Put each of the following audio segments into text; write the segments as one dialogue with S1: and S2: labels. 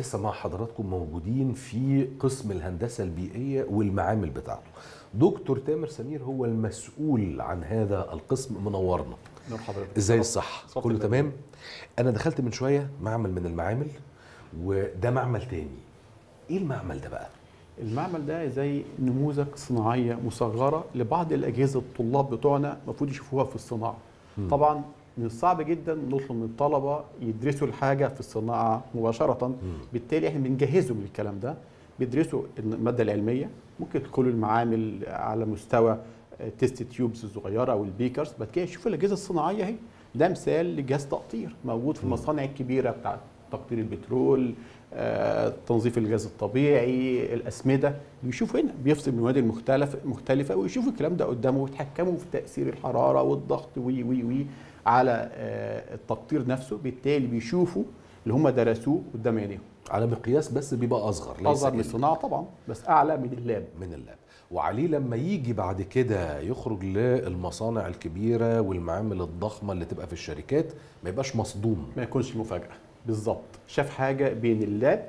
S1: لسه مع حضراتكم موجودين في قسم الهندسة البيئية والمعامل بتاعته دكتور تامر سمير هو المسؤول عن هذا القسم منورنا
S2: نور حضرتك
S1: ازاي الصح
S2: صوت
S1: كله
S2: الله.
S1: تمام انا دخلت من شوية معمل من المعامل وده معمل تاني ايه المعمل ده بقى
S2: المعمل ده زي نموذج صناعيه مصغره لبعض الاجهزه الطلاب بتوعنا المفروض يشوفوها في الصناعه طبعا من الصعب جدا نطلب من الطلبه يدرسوا الحاجه في الصناعه مباشره بالتالي احنا بنجهزهم للكلام ده بيدرسوا الماده العلميه ممكن يدخلوا المعامل على مستوى تيست تيوبز الصغيره او البيكرز بعد كده يشوفوا الاجهزه الصناعيه اهي ده مثال لجهاز تقطير موجود في المصانع الكبيره بتاعت تقطير البترول آه، تنظيف الغاز الطبيعي الاسمده بيشوفوا هنا بيفصل من المواد المختلفه مختلفه ويشوفوا الكلام ده قدامه ويتحكموا في تاثير الحراره والضغط وي وي وي على آه، التقطير نفسه بالتالي بيشوفوا اللي هم درسوه قدام عينيهم
S1: على مقياس بس بيبقى اصغر ليس
S2: اصغر من
S1: إلا
S2: الصناعه طبعا بس اعلى من اللاب
S1: من اللاب وعليه لما يجي بعد كده يخرج للمصانع الكبيرة والمعامل الضخمة اللي تبقى في الشركات ما يبقاش مصدوم
S2: ما يكونش مفاجاه بالظبط شاف حاجه بين اللاب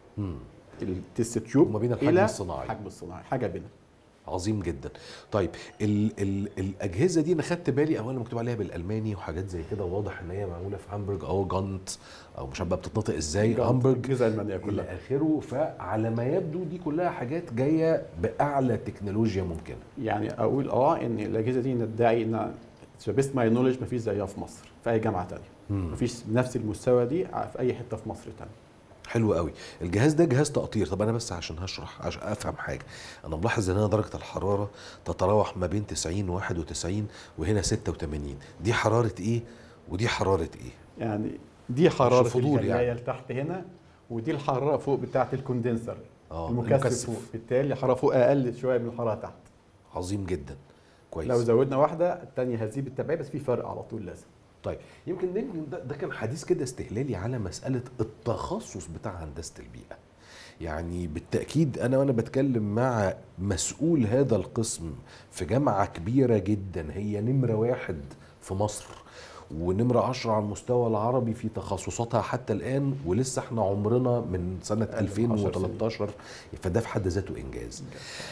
S2: التست تيوب
S1: وما بين الحجم
S2: إلى
S1: الصناعي.
S2: الحجم الصناعي حاجه بينهم
S1: عظيم جدا طيب ال ال الاجهزه دي انا خدت بالي اولا مكتوب عليها بالالماني وحاجات زي كده واضح ان هي معموله في هامبورج او جانت او مش عارف بقى بتتنطق ازاي هامبورج
S2: الجزء المانيه
S1: الى
S2: كلها
S1: اخره فعلى ما يبدو دي كلها حاجات جايه باعلى تكنولوجيا ممكنه
S2: يعني اقول اه ان الاجهزه دي ندعي ان بيست ماي نولج ما فيش زيها في مصر في اي جامعه ثانيه ما فيش نفس المستوى دي في اي حته في مصر ثانيه
S1: حلو قوي الجهاز ده جهاز تقطير طب انا بس عشان هشرح عشان افهم حاجه انا ملاحظ ان هنا درجه الحراره تتراوح ما بين 90 و 91 وهنا 86 دي حراره ايه ودي حراره ايه
S2: يعني دي حراره
S1: مش فضول
S2: الخلايا
S1: يعني.
S2: تحت هنا ودي الحراره فوق بتاعه الكوندنسر
S1: آه،
S2: المكثف
S1: المكثف.
S2: فوق بالتالي الحراره فوق اقل شويه من الحراره تحت
S1: عظيم جدا كويس
S2: لو زودنا واحده الثانيه هتزيد بالتبعيه بس في فرق على طول لازم
S1: طيب يمكن ده, ده, ده كان حديث كده استهلالي على مسألة التخصص بتاع هندسة البيئة يعني بالتأكيد أنا وأنا بتكلم مع مسؤول هذا القسم في جامعة كبيرة جدا هي نمرة واحد في مصر ونمرة عشرة على المستوى العربي في تخصصاتها حتى الآن ولسه احنا عمرنا من سنة
S2: 10
S1: 2013 فده في حد ذاته إنجاز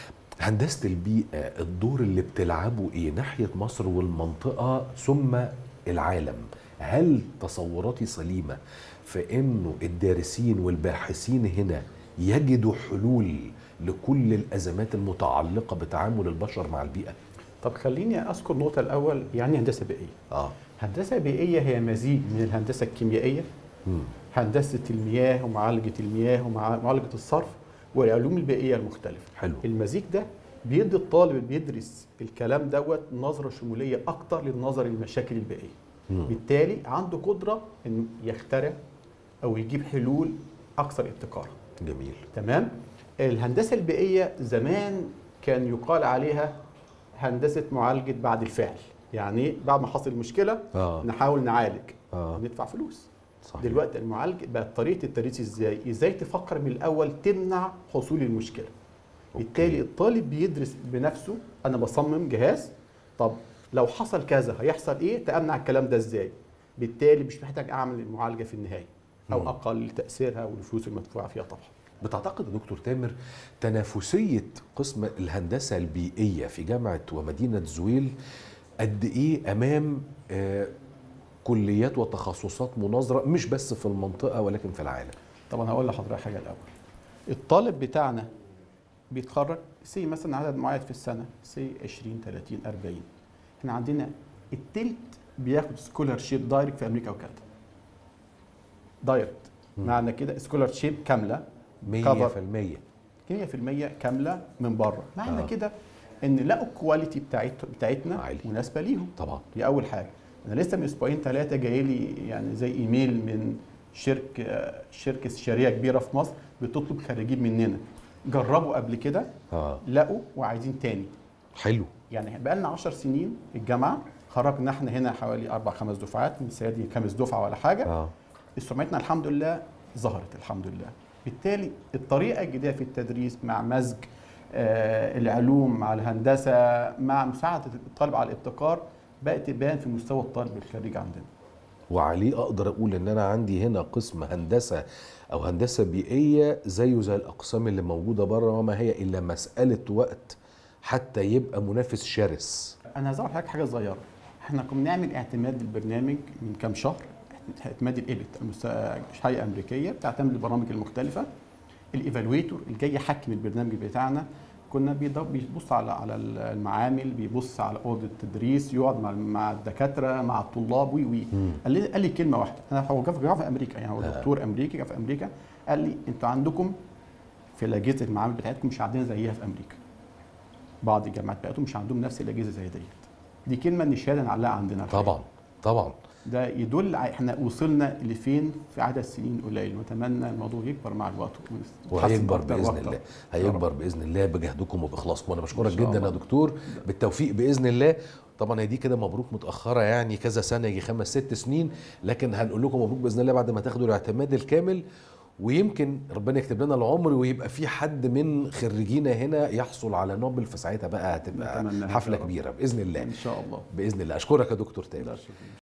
S1: هندسة البيئة الدور اللي بتلعبه ايه ناحية مصر والمنطقة ثم العالم هل تصوراتي سليمة في انه الدارسين والباحثين هنا يجدوا حلول لكل الازمات المتعلقة بتعامل البشر مع البيئة
S2: طب خليني اذكر نقطه الاول يعني هندسه بيئيه
S1: اه
S2: هندسه بيئيه هي مزيج من الهندسه الكيميائيه
S1: مم.
S2: هندسه المياه ومعالجه المياه ومعالجه الصرف والعلوم البيئيه المختلفه
S1: حلو
S2: المزيج ده بيدي الطالب اللي بيدرس الكلام دوت نظره شموليه اكتر للنظر للمشاكل البيئيه
S1: مم.
S2: بالتالي عنده قدره انه يخترع او يجيب حلول اكثر ابتكارا
S1: جميل
S2: تمام الهندسه البيئيه زمان كان يقال عليها هندسه معالجه بعد الفعل يعني بعد ما حصل المشكله
S1: اه
S2: نحاول نعالج
S1: اه
S2: ندفع فلوس
S1: صحيح.
S2: دلوقتي المعالج بقت طريقه التدريس ازاي ازاي تفكر من الاول تمنع حصول المشكله
S1: أوكي.
S2: بالتالي الطالب بيدرس بنفسه انا بصمم جهاز طب لو حصل كذا هيحصل ايه تامنع الكلام ده ازاي بالتالي مش محتاج اعمل المعالجه في النهايه او
S1: مم.
S2: اقل تاثيرها والفلوس المدفوعه فيها طبعا
S1: بتعتقد يا دكتور تامر تنافسية قسم الهندسة البيئية في جامعة ومدينة زويل قد إيه أمام آه، كليات وتخصصات مناظرة مش بس في المنطقة ولكن في العالم
S2: طبعا هقول لحضرتك حاجه الاول الطالب بتاعنا بيتخرج سي مثلا عدد معين في السنه سي 20 30 40 احنا عندنا التلت بياخد سكولار شيب دايركت في امريكا وكندا دايركت معنى كده سكولار شيب كامله
S1: مية
S2: cover
S1: في المية
S2: 100% كامله من بره معنى
S1: آه.
S2: كده ان لقوا الكواليتي بتاعت بتاعتنا
S1: عالي.
S2: مناسبه ليهم
S1: طبعا
S2: دي اول حاجه انا لسه من اسبوعين ثلاثه جاي لي يعني زي ايميل من شركه شركه استشاريه كبيره في مصر بتطلب خريجين مننا جربوا قبل كده
S1: آه
S2: لقوا وعايزين تاني
S1: حلو
S2: يعني بقى لنا 10 سنين الجامعه خرجنا احنا هنا حوالي اربع خمس دفعات من السنه دي خمس دفعه ولا حاجه
S1: آه
S2: سمعتنا الحمد لله ظهرت الحمد لله بالتالي الطريقه الجديده في التدريس مع مزج آه العلوم مع الهندسه مع مساعده الطالب على الابتكار بقت تبان في مستوى الطالب الخريج عندنا
S1: وعليه اقدر اقول ان انا عندي هنا قسم هندسه او هندسه بيئيه زيه زي الاقسام اللي موجوده بره وما هي الا مساله وقت حتى يبقى منافس شرس
S2: انا هزود حضرتك حاجه صغيره احنا كنا بنعمل اعتماد للبرنامج من كام شهر اعتماد الايبت هيئه امريكيه بتعتمد البرامج المختلفه الايفالويتور اللي جاي يحكم البرنامج بتاعنا كنا بيض- بيبص على على المعامل بيبص على اوضه التدريس يقعد مع مع الدكاتره مع الطلاب وي وي قال لي قال لي كلمه واحده انا هو جه في- جه في امريكا يعني هو
S1: آه.
S2: دكتور امريكي جه في امريكا قال لي انتوا عندكم في الاجهزه المعامل بتاعتكم مش عندنا زيها في امريكا بعض الجامعات بتاعتهم مش عندهم نفس الاجهزه زي ديت دي كلمه ان الشهاده نعلقها عندنا
S1: طبعا طبعا
S2: ده يدل على احنا وصلنا لفين في عدد سنين قليل ونتمنى الموضوع يكبر مع الوقت ونتحسن
S1: وهيكبر
S2: أكتر
S1: باذن
S2: وأكتر.
S1: الله
S2: يا
S1: هيكبر
S2: رب.
S1: باذن الله بجهدكم وباخلاصكم وانا بشكرك
S2: إن شاء
S1: جدا يا
S2: الله.
S1: دكتور بالتوفيق باذن الله طبعا هي دي كده مبروك متاخره يعني كذا سنه يجي خمس ست سنين لكن هنقول لكم مبروك باذن الله بعد ما تاخدوا الاعتماد الكامل ويمكن ربنا يكتب لنا العمر ويبقى في حد من خريجينا هنا يحصل على نوبل في ساعتها بقى هتبقى
S2: نتمناها
S1: حفله
S2: يا رب.
S1: كبيره باذن الله
S2: ان شاء الله
S1: باذن الله اشكرك يا دكتور تامر
S2: لا شكرا